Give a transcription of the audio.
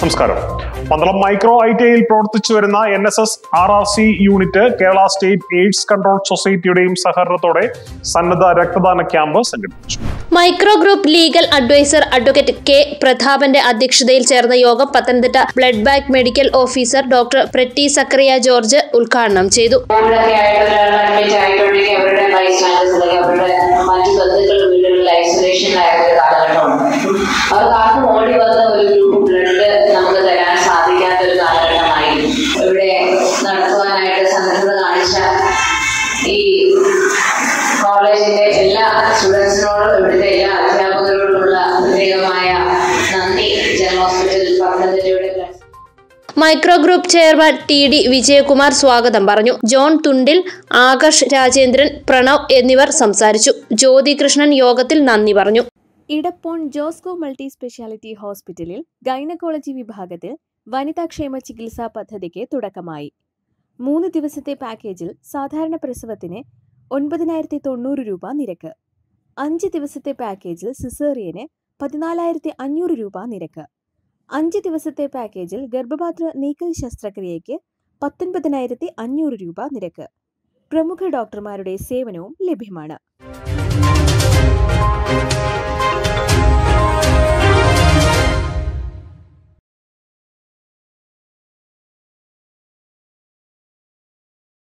നമസ്കാരം Pandalam micro I T ഐയിൽ പ്രവർത്തിച്ചു വരുന്ന N S S R R C unit Kerala state AIDS control സൊസൈറ്റിയുടെയും സഹകരണത്തോടെ സന്നദ്ധ രക്തദാന ക്യാമ്പ് സംഘടിപ്പിച്ചു micro group legal adviser advocate K പ്രതാപന്റെ അധ്യക്ഷതയിൽ ചേർന്ന യോഗം Pathanamthitta blood bank medical officer doctor Pretty Zachariah George ഉദ്ഘാടനം ചെയ്തു കോവിഡൊക്കെ ആയിട്ട് ഒരാൾ അഡ്മിറ്റ് ആയിട്ടുണ്ടെങ്കിൽ അവരുടെ ബൈസ്റ്റാൻഡേഴ്സ് അല്ലെങ്കിൽ അവരുടെ മറ്റു ബന്ധുക്കൾ വീടുകളിൽ ഐസൊലേഷനിലായ ഒരു കാലഘട്ടമാണ് അവർക്ക് ആർക്കും ഓടി വന്ന ഒരു ഗ്രൂപ്പ് ബ്ലഡ് നമുക്ക് തരാൻ സാധിക്കാത്ത ഒരു കാലഘട്ടമായിരുന്നു ഇവിടെ നടത്തുവാനായിട്ട് സന്നദ്ധത കാണിച്ച ഈ കോളേജിന്റെ എല്ലാ സ്റ്റുഡൻസിനോടും ഇവിടുത്തെ എല്ലാ അധ്യാപകരോടുമുള്ള പ്രത്യേകമായ നന്ദി ജനറൽ ഹോസ്പിറ്റൽ പത്തനംതിട്ടയുടെ blood micro group chairman T D Vijayakumar സ്വാഗതം പറഞ്ഞു ജോൺ തുണ്ടിൽ ആകർഷ് രാജേന്ദ്രൻ പ്രണവ് എന്നിവർ സംസാരിച്ചു ജ്യോതി കൃഷ്ണൻ യോഗത്തിൽ നന്ദി പറഞ്ഞു ഇടപ്പോൺ ജോസ്കോ മൾട്ടി സ്പെഷ്യാലിറ്റി ഹോസ്പിറ്റലിൽ ഗൈനക്കോളജി വിഭാഗത്തിൽ വനിതാക്ഷേമ ചികിത്സാ പദ്ധതിക്ക് തുടക്കമായി മൂന്ന് ദിവസത്തെ പാക്കേജിൽ സാധാരണ പ്രസവത്തിന് ഒൻപതിനായിരത്തി തൊണ്ണൂറ് രൂപ നിരക്ക് അഞ്ച് ദിവസത്തെ പാക്കേജിൽ സിസേറിയന് പതിനാലായിരത്തി അഞ്ഞൂറ് രൂപ നിരക്ക് അഞ്ച് ദിവസത്തെ പാക്കേജിൽ ഗർഭപാത്ര നീക്കൽ ശസ്ത്രക്രിയയ്ക്ക് പത്തൊൻപതിനായിരത്തി അഞ്ഞൂറ് രൂപ നിരക്ക് പ്രമുഖ ഡോക്ടർമാരുടെ സേവനവും ലഭ്യമാണ്